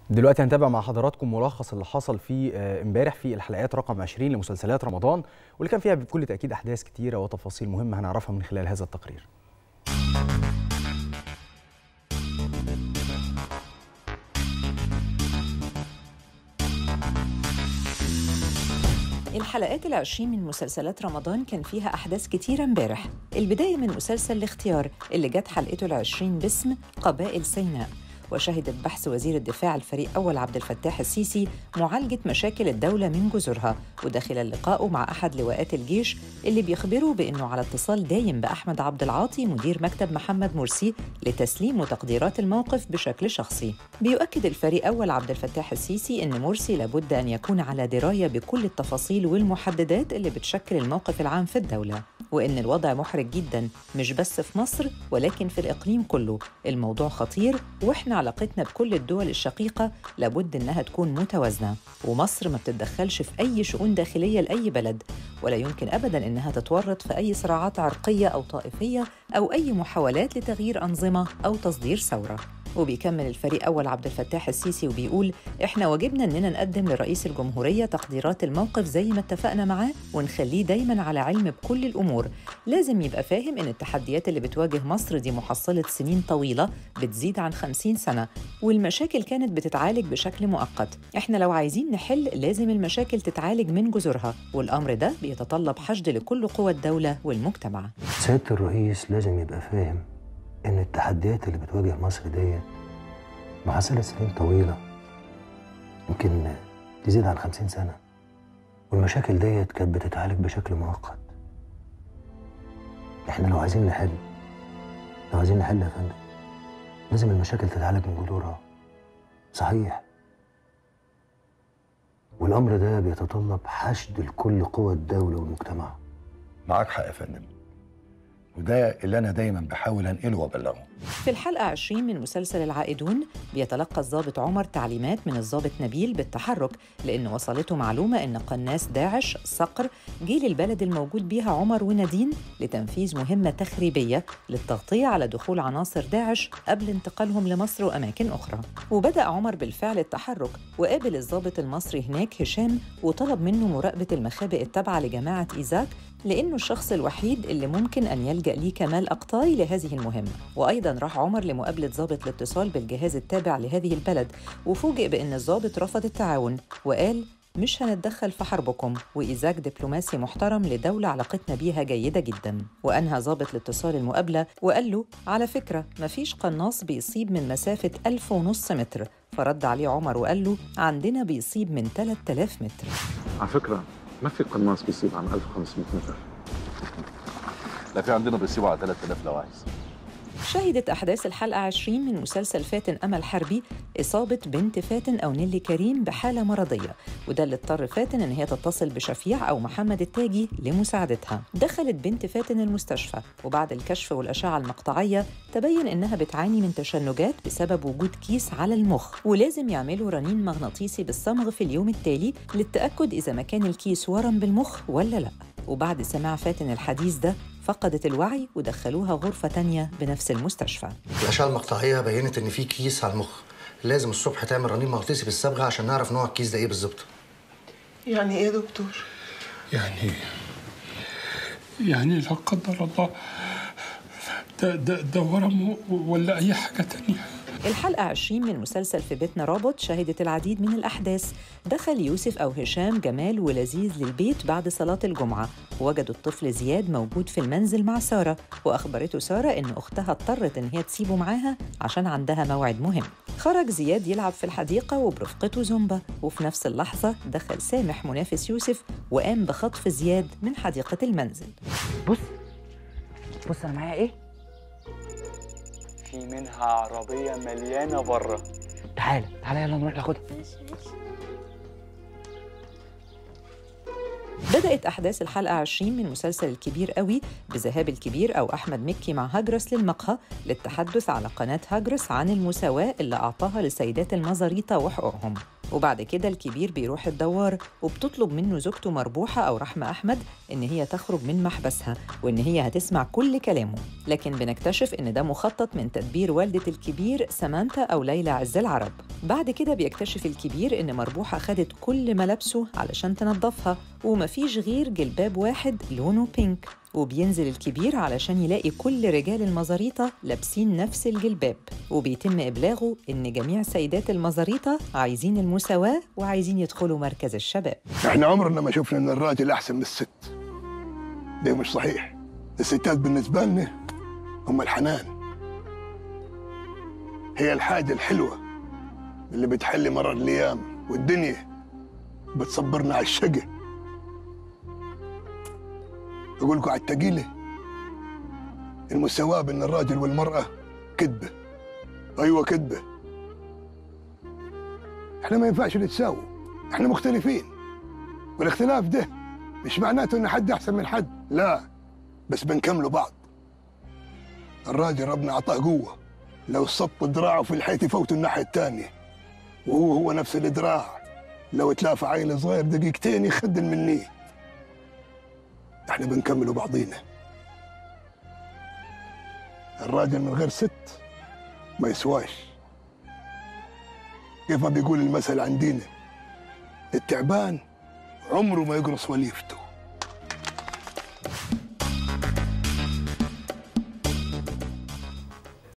دلوقتي هنتابع مع حضراتكم ملخص اللي حصل في آه، امبارح في الحلقات رقم 20 لمسلسلات رمضان واللي كان فيها بكل تاكيد احداث كتيره وتفاصيل مهمه هنعرفها من خلال هذا التقرير. الحلقات العشرين من مسلسلات رمضان كان فيها أحداث كتيرة امبارح البداية من مسلسل الاختيار اللي جت حلقته العشرين باسم قبائل سيناء وشهدت بحث وزير الدفاع الفريق أول عبد الفتاح السيسي معالجة مشاكل الدولة من جذورها وده خلال لقائه مع أحد لواءات الجيش اللي بيخبروا بأنه على اتصال دايم بأحمد عبد العاطي مدير مكتب محمد مرسي لتسليم تقديرات الموقف بشكل شخصي بيؤكد الفريق أول عبد الفتاح السيسي أن مرسي لابد أن يكون على دراية بكل التفاصيل والمحددات اللي بتشكل الموقف العام في الدولة وإن الوضع محرج جدا مش بس في مصر ولكن في الإقليم كله الموضوع خطير وإحنا علاقتنا بكل الدول الشقيقة لابد إنها تكون متوازنة ومصر ما بتتدخلش في أي شؤون داخلية لأي بلد ولا يمكن أبدا إنها تتورط في أي صراعات عرقية أو طائفية أو أي محاولات لتغيير أنظمة أو تصدير ثورة وبيكمل الفريق أول عبد الفتاح السيسي وبيقول إحنا واجبنا إننا نقدم لرئيس الجمهورية تقديرات الموقف زي ما اتفقنا معاه ونخليه دايما على علم بكل الأمور لازم يبقى فاهم إن التحديات اللي بتواجه مصر دي محصلة سنين طويلة بتزيد عن 50 سنة والمشاكل كانت بتتعالج بشكل مؤقت إحنا لو عايزين نحل لازم المشاكل تتعالج من جذورها والأمر ده بيتطلب حشد لكل قوى الدولة والمجتمع سيادة الرئيس لازم يبقى فاهم إن التحديات اللي بتواجه مصر ديت محصلة سنين طويلة يمكن تزيد عن خمسين سنة والمشاكل ديت كانت بتتعالج بشكل مؤقت إحنا لو عايزين نحل لو عايزين نحل يا فندم لازم المشاكل تتعالج من جذورها صحيح والأمر ده بيتطلب حشد لكل قوى الدولة والمجتمع معاك حق يا فندم وده اللي انا دايما بحاول انقله وابلغه في الحلقة 20 من مسلسل العائدون بيتلقى الضابط عمر تعليمات من الضابط نبيل بالتحرك لأن وصلته معلومة إن قناص داعش صقر جه للبلد الموجود بيها عمر ونادين لتنفيذ مهمة تخريبية للتغطية على دخول عناصر داعش قبل انتقالهم لمصر وأماكن أخرى وبدأ عمر بالفعل التحرك وقابل الضابط المصري هناك هشام وطلب منه مراقبة المخابئ التابعة لجماعة إيزاك لأنه الشخص الوحيد اللي ممكن أن يلجأ ليه كمال أقطاي لهذه المهمة وأيضا راح عمر لمقابلة ضابط الاتصال بالجهاز التابع لهذه البلد وفوجئ بأن الضابط رفض التعاون وقال مش هنتدخل في حربكم وإيزاك دبلوماسي محترم لدولة علاقتنا بيها جيدة جدا وأنهى ضابط الاتصال المقابلة وقال له على فكرة مفيش قناص بيصيب من مسافة ألف ونص متر فرد عليه عمر وقال له عندنا بيصيب من 3000 متر على فكرة ما في قناص بيصيب عن 1500 متر لا في عندنا بيصيبوا على 3000 لو عايز شهدت أحداث الحلقة 20 من مسلسل فاتن أمل حربي إصابة بنت فاتن أو نيلي كريم بحالة مرضية وده اللي اضطر فاتن إن هي تتصل بشفيع أو محمد التاجي لمساعدتها دخلت بنت فاتن المستشفى وبعد الكشف والأشعة المقطعية تبين إنها بتعاني من تشنجات بسبب وجود كيس على المخ ولازم يعملوا رنين مغناطيسي بالصمغ في اليوم التالي للتأكد إذا ما كان الكيس ورم بالمخ ولا لأ وبعد سماع فاتن الحديث ده فقدت الوعي ودخلوها غرفة تانية بنفس المستشفى الأشعة المقطعية بينت إن في كيس على المخ لازم الصبح تعمل رنين مغناطيسي بالصبغة عشان نعرف نوع الكيس ده إيه بالظبط يعني ايه يا دكتور؟ يعني يعني لا قدر الله ده ده ده ورم ولا أي حاجة تانية الحلقة 20 من مسلسل في بيتنا رابط شهدت العديد من الأحداث دخل يوسف أو هشام جمال ولذيذ للبيت بعد صلاة الجمعة ووجدوا الطفل زياد موجود في المنزل مع سارة وأخبرته سارة إن أختها اضطرت إن هي تسيبه معاها عشان عندها موعد مهم خرج زياد يلعب في الحديقة وبرفقته زومبا وفي نفس اللحظة دخل سامح منافس يوسف وقام بخطف زياد من حديقة المنزل بص بص انا معايا ايه في منها عربية مليانة بره تعالى تعالى يلا نروح ناخدها بدأت أحداث الحلقة 20 من مسلسل الكبير قوي بذهاب الكبير أو أحمد مكي مع هجرس للمقهى للتحدث على قناة هجرس عن المساواة اللي أعطاها لسيدات المزاريطة وحقوقهم وبعد كده الكبير بيروح الدوار وبتطلب منه زوجته مربوحة أو رحمة أحمد إن هي تخرج من محبسها وإن هي هتسمع كل كلامه لكن بنكتشف إن ده مخطط من تدبير والدة الكبير سامانتا أو ليلى عز العرب بعد كده بيكتشف الكبير إن مربوحة خدت كل ملابسه علشان تنظفها ومفيش غير جلباب واحد لونه بينك وبينزل الكبير علشان يلاقي كل رجال المزاريطة لابسين نفس الجلباب وبيتم إبلاغه إن جميع سيدات المزاريطة عايزين المساواة وعايزين يدخلوا مركز الشباب احنا عمرنا ما شفنا ان الراجل احسن من الست ده مش صحيح الستات بالنسبه لنا هم الحنان هي الحاجه الحلوه اللي بتحل مرار الايام والدنيا بتصبرنا على الشقة اقول لكم على التقيله المساواه بين الراجل والمراه كذبه ايوه كذبه احنا ما ينفعش نتساووا احنا مختلفين والاختلاف ده مش معناته ان حد احسن من حد لا بس بنكملوا بعض الراجل ربنا اعطاه قوه لو صب دراعه في الحيط يفوت الناحيه الثانيه وهو هو نفس الدراع لو تلافى عيل صغير دقيقتين يخدل مني احنا بنكملوا بعضينا الراجل من غير ست ما يسواش كيف ما بيقول المثل عندنا التعبان عمره ما يقرص وليفته